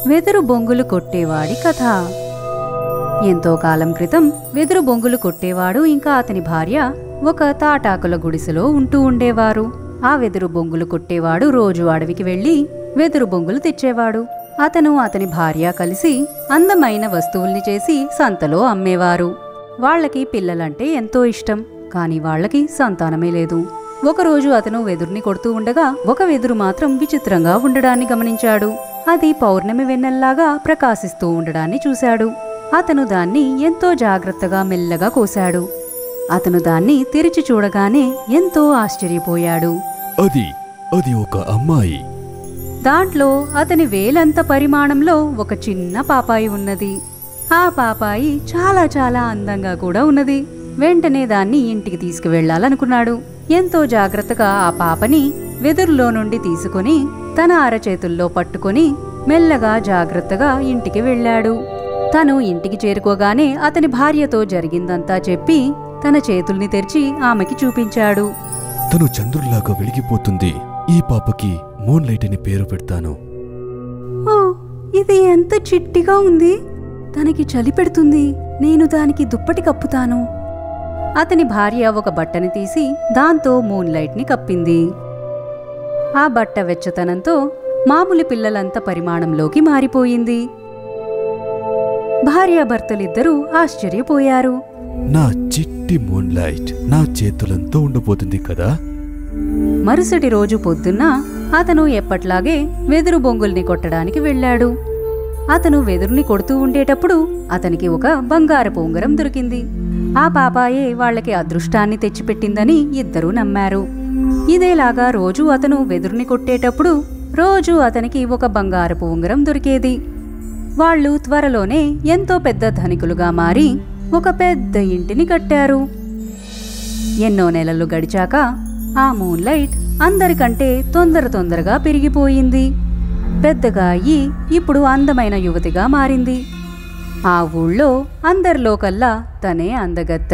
వెదురు బొంగులు కొట్టేవాడి కథ ఎంతో కాలం క్రితం వెదురు బొంగులు కొట్టేవాడు ఇంకా అతని భార్య ఒక తాటాకుల గుడిసెలో ఉంటూ ఉండేవారు ఆ వెదురు బొంగులు కొట్టేవాడు రోజు అడవికి వెళ్లి వెదురు బొంగులు తెచ్చేవాడు అతను అతని భార్య కలిసి అందమైన వస్తువుల్ని చేసి సంతలో అమ్మేవారు వాళ్ళకి పిల్లలంటే ఎంతో ఇష్టం కాని వాళ్ళకి సంతానమే లేదు ఒకరోజు అతను వెదురుని కొడుతూ ఉండగా ఒక వెదురు మాత్రం విచిత్రంగా ఉండడాన్ని గమనించాడు అది పౌర్ణమి వెన్నెల్లాగా ప్రకాశిస్తూ ఉండడాన్ని చూశాడు అతను దాన్ని ఎంతో జాగ్రత్తగా మెల్లగా కోశాడు అతను దాన్ని తెరిచి చూడగానే ఎంతో ఆశ్చర్యపోయాడు అది అది ఒక అమ్మాయి దాంట్లో అతని వేలంత పరిమాణంలో ఒక చిన్న పాపాయి ఉన్నది ఆ పాపాయి చాలా చాలా అందంగా కూడా ఉన్నది వెంటనే దాన్ని ఇంటికి తీసుకువెళ్లాలనుకున్నాడు ఎంతో జాగ్రత్తగా ఆ పాపని వెదురులో నుండి తీసుకొని తన అరచేతుల్లో పట్టుకొని మెల్లగా జాగ్రత్తగా ఇంటికి వెళ్ళాడు తను ఇంటికి చేరుకోగానే అతని భార్యతో జరిగిందంతా చెప్పి తన చేతుల్ని తెరిచి ఆమెకి చూపించాడు తను చంద్రుల్లాగా వెలిగిపోతుంది ఈ పాపకి మూన్ లైట్ అని పేరు పెడతాను ఓ ఇది ఎంత చిట్టిగా ఉంది తనకి చలి పెడుతుంది నేను దానికి దుప్పటి కప్పుతాను అతని భార్య ఒక బట్టని తీసి దాంతో మూన్ లైట్ని కప్పింది ఆ బట్ట వెచ్చతనంతో మామూలు పిల్లలంత పరిమాణంలోకి మారిపోయింది భార్యాభర్తలిద్దరూ ఆశ్చర్యపోయారు నా చిట్టి మూన్ లైట్ నా చేతులంతో ఉండబోతుంది కదా మరుసటి రోజు పొద్దున్న అతను ఎప్పట్లాగే వెదురు బొంగుల్ని కొట్టడానికి వెళ్ళాడు అతను వెదురుని కొడుతూ ఉండేటప్పుడు అతనికి ఒక బంగారపు ఉంగరం దొరికింది ఆ పాపాయే వాళ్ళకి అదృష్టాన్ని తెచ్చిపెట్టిందని ఇద్దరూ నమ్మారు ఇదేలాగా రోజు అతను వెదురుని కొట్టేటప్పుడు రోజు అతనికి ఒక బంగారపు ఉంగరం దొరికేది వాళ్ళు త్వరలోనే ఎంతో పెద్ద ధనికులుగా మారి ఒక పెద్ద ఇంటిని కట్టారు ఎన్నో నెలలు గడిచాక ఆ మూన్ లైట్ అందరికంటే తొందర తొందరగా పెరిగిపోయింది పెద్దగా అయ్యి ఇప్పుడు అందమైన యువతిగా మారింది ఆ ఊళ్ళో అందరిలో కల్లా తనే అందగత్త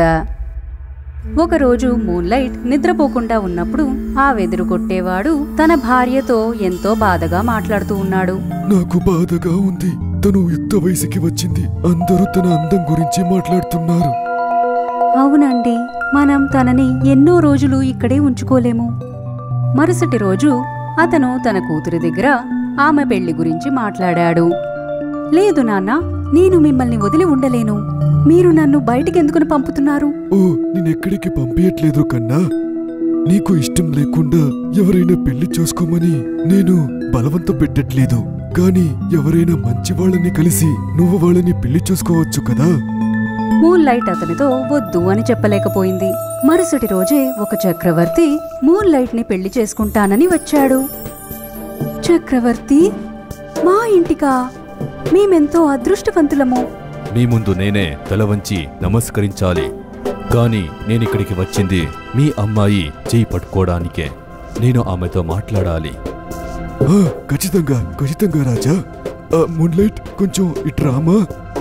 ఒకరోజు మూన్ లైట్ నిద్రపోకుండా ఉన్నప్పుడు ఆ వెదురు కొట్టేవాడు తన భార్యతో ఎంతో బాధగా మాట్లాడుతూ ఉన్నాడు నాకు బాధగా ఉంది తను యుక్త వయసుకి వచ్చింది అందరూ తన అందం గురించి మాట్లాడుతున్నారు అవునండి మనం తనని ఎన్నో రోజులు ఇక్కడే ఉంచుకోలేము మరుసటి రోజు అతను తన కూతురి దగ్గర ఆమె పెళ్లి గురించి మాట్లాడాడు లేదు నాన్న నేను మిమ్మల్ని వదిలి ఉండలేను మీరు నన్ను బయటికెందుకుని పంపుతున్నారు ఓ నేనెక్కడికి పంపించట్లేదు కన్నా నీకు ఇష్టం లేకుండా ఎవరైనా పెళ్లి చేసుకోమని నేను బలవంతం పెట్టట్లేదు కానీ ఎవరైనా మంచి వాళ్ళని కలిసి నువ్వు వాళ్ళని పెళ్లి చేసుకోవచ్చు కదా మూన్ లైట్ అతనితో వద్దు అని చెప్పలేకపోయింది మరుసటి రోజే ఒక చక్రవర్తి మూన్ లైట్ ని పెళ్లి చేసుకుంటానని వచ్చాడు చక్రవర్తి మా ఇంటికా మేమెంతో అదృష్టవంతులము మీ ముందు నేనే తల వంచి నమస్కరించాలి కానీ నేనిక్కడికి వచ్చింది మీ అమ్మాయి చేయి పట్టుకోవడానికే నేను ఆమెతో మాట్లాడాలి ఖచ్చితంగా ఖచ్చితంగా రాజా మూన్లైట్ కొంచెం ఇట్రామా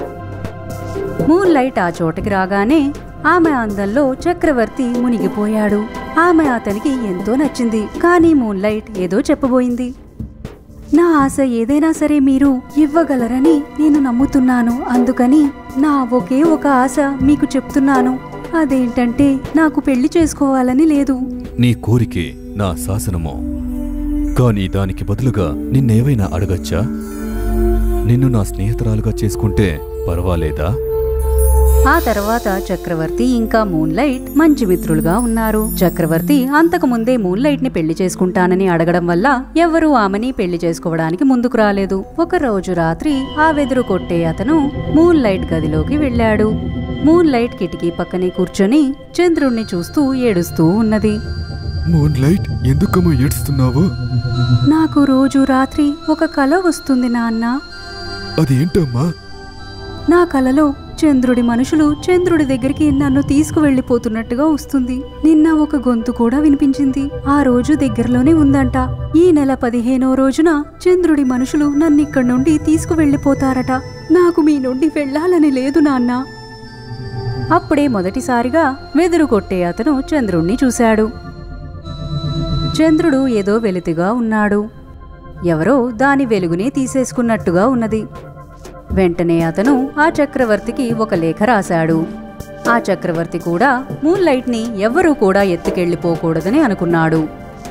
మూన్ లైట్ ఆ చోటకి రాగానే ఆమె అందంలో చక్రవర్తి మునిగిపోయాడు ఆమె అతనికి ఎంతో నచ్చింది కానీ మూన్ లైట్ ఏదో చెప్పబోయింది నా ఆశ ఏదైనా సరే మీరు ఇవ్వగలరని నేను నమ్ముతున్నాను అందుకని నా ఒకే ఒక ఆశ మీకు చెప్తున్నాను అదేంటంటే నాకు పెళ్లి చేసుకోవాలని లేదు నీ కోరికే నా శాసనము కానీ దానికి బదులుగా నిన్నేవైనా అడగచ్చా నిన్ను నా స్నేహితురాలుగా చేసుకుంటే పర్వాలేదా ఆ తర్వాత చక్రవర్తి ఇంకా మూన్ లైట్ మంచి మిత్రులుగా ఉన్నారు చక్రవర్తి అంతకు ముందే మూన్ లైట్ ని పెళ్లి చేసుకుంటానని అడగడం వల్ల ఎవరూ ఆమెని పెళ్లి చేసుకోవడానికి ముందుకు రాలేదు ఒక రోజు రాత్రి ఆ వెదురు కొట్టే అతను మూన్ లైట్ గదిలోకి వెళ్ళాడు మూన్ లైట్ కిటికీ పక్కనే కూర్చొని చంద్రుణ్ణి చూస్తూ ఏడుస్తూ ఉన్నది మూన్ లైట్ ఎందుకమ్మా ఏడుస్తున్నావు నాకు రోజు రాత్రి ఒక కల వస్తుంది నాన్న అదేంటమ్మా నా కలలో చంద్రుడి మనుషులు చంద్రుడి దగ్గరికి నన్ను తీసుకువెళ్లిపోతున్నట్టుగా వస్తుంది నిన్న ఒక గొంతు కూడా వినిపించింది ఆ రోజు దగ్గరలోనే ఉందంట ఈ నెల పదిహేనో రోజున చంద్రుడి మనుషులు నన్ను ఇక్కడి నుండి తీసుకువెళ్లిపోతారట నాకు మీ నుండి వెళ్ళాలని లేదు నాన్న అప్పుడే మొదటిసారిగా వెదురు కొట్టే అతను చంద్రుణ్ణి చూశాడు చంద్రుడు ఏదో వెలితిగా ఉన్నాడు ఎవరో దాని వెలుగునే తీసేసుకున్నట్టుగా ఉన్నది వెంటనే అతను ఆ చక్రవర్తికి ఒక లేఖ రాశాడు ఆ చక్రవర్తి కూడా మూన్ లైట్ని ఎవ్వరూ కూడా ఎత్తుకెళ్ళిపోకూడదని అనుకున్నాడు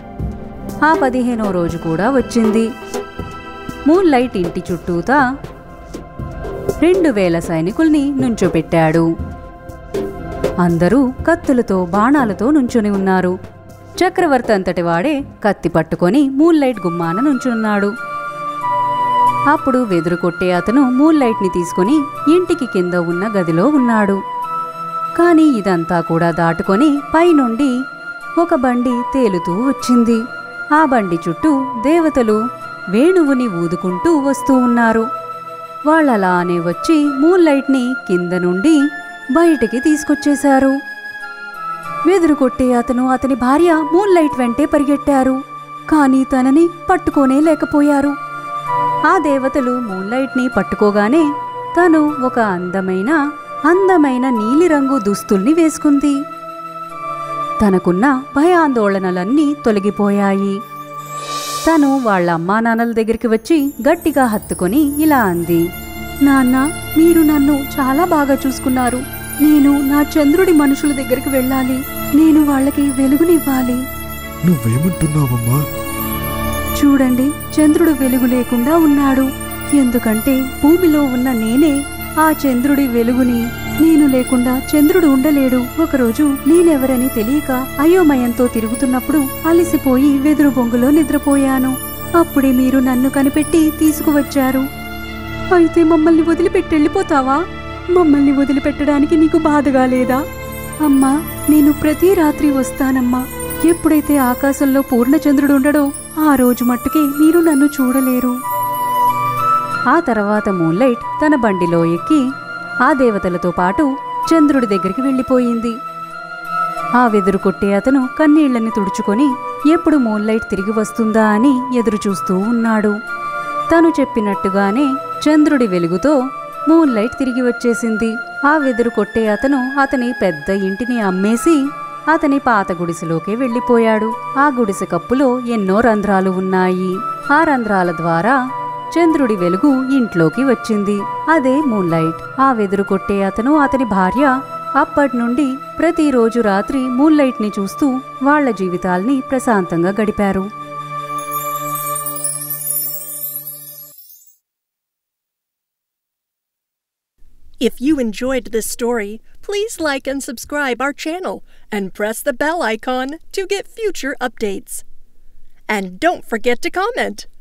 ఆ పదిహేనో రోజు కూడా వచ్చింది మూన్ లైట్ ఇంటి చుట్టూతా రెండు వేల సైనికుల్ని నుంచోపెట్టాడు అందరూ కత్తులతో బాణాలతో నుంచుని ఉన్నారు చక్రవర్తి అంతటి వాడే కత్తి పట్టుకొని మూన్ లైట్ గుమ్మాన నుంచున్నాడు అప్పుడు వెదురు కొట్టే అతను మూన్ లైట్ని తీసుకుని ఇంటికి కింద ఉన్న గదిలో ఉన్నాడు కాని ఇదంతా కూడా దాటుకొని పైనుండి ఒక బండి తేలుతూ వచ్చింది ఆ బండి చుట్టూ దేవతలు వేణువుని ఊదుకుంటూ వస్తూ ఉన్నారు వాళ్ళలానే వచ్చి మూన్ లైట్ని కింద నుండి బయటికి తీసుకొచ్చేశారు వెదురు కొట్టే అతను అతని భార్య మూన్ లైట్ వెంటే పరిగెట్టారు కానీ తనని పట్టుకోనే లేకపోయారు ఆ దేవతలు మూన్లైట్ ని పట్టుకోగానే తను ఒక అందమైన అందమైన నీలిరంగు దుస్తుల్ని వేసుకుంది తనకున్న భయాందోళనలన్నీ తొలగిపోయాయి తను వాళ్ళ అమ్మా నాన్నల దగ్గరికి వచ్చి గట్టిగా హత్తుకొని ఇలా అంది నాన్న మీరు నన్ను చాలా బాగా చూసుకున్నారు నేను నా చంద్రుడి మనుషుల దగ్గరికి వెళ్ళాలి నేను వాళ్ళకి వెలుగునివ్వాలి నువ్వేమంటున్నావమ్మా చూడండి చంద్రుడు వెలుగు లేకుండా ఉన్నాడు ఎందుకంటే భూమిలో ఉన్న నేనే ఆ చంద్రుడి వెలుగుని నేను లేకుండా చంద్రుడు ఉండలేడు ఒకరోజు నేనెవరని తెలియక అయోమయంతో తిరుగుతున్నప్పుడు అలసిపోయి వెదురు బొంగులో నిద్రపోయాను అప్పుడే మీరు నన్ను కనిపెట్టి తీసుకువచ్చారు అయితే మమ్మల్ని వదిలిపెట్టి వెళ్ళిపోతావా మమ్మల్ని వదిలిపెట్టడానికి నీకు బాధగా లేదా అమ్మా నేను ప్రతి రాత్రి వస్తానమ్మా ఎప్పుడైతే ఆకాశంలో పూర్ణచంద్రుడు ఉండడో ఆ రోజు మట్టుకే మీరు నన్ను చూడలేరు ఆ తర్వాత మూన్లైట్ తన బండిలో ఎక్కి ఆ దేవతలతో పాటు చంద్రుడి దగ్గరికి వెళ్ళిపోయింది ఆ వెదురు కొట్టే అతను కన్నీళ్లని తుడుచుకొని ఎప్పుడు మూన్లైట్ తిరిగి వస్తుందా అని ఎదురు చూస్తూ ఉన్నాడు తను చెప్పినట్టుగానే చంద్రుడి వెలుగుతో మూన్లైట్ తిరిగి వచ్చేసింది ఆ వెదురు కొట్టే అతను అతని పెద్ద ఇంటిని అమ్మేసి అతని పాత గుడిసెలోకే వెళ్ళిపోయాడు ఆ గుడిసె కప్పులో ఎన్నో రంధ్రాలు ఉన్నాయి ఆ రంధ్రాల ద్వారా చంద్రుడి వెలుగు ఇంట్లోకి వచ్చింది అదే మూన్లైట్ ఆ వెదురు కొట్టే అతను అతని భార్య అప్పటి నుండి ప్రతిరోజు రాత్రి మూన్లైట్ ని చూస్తూ వాళ్ళ జీవితాల్ని ప్రశాంతంగా గడిపారు If you enjoyed this story, please like and subscribe our channel and press the bell icon to get future updates. And don't forget to comment.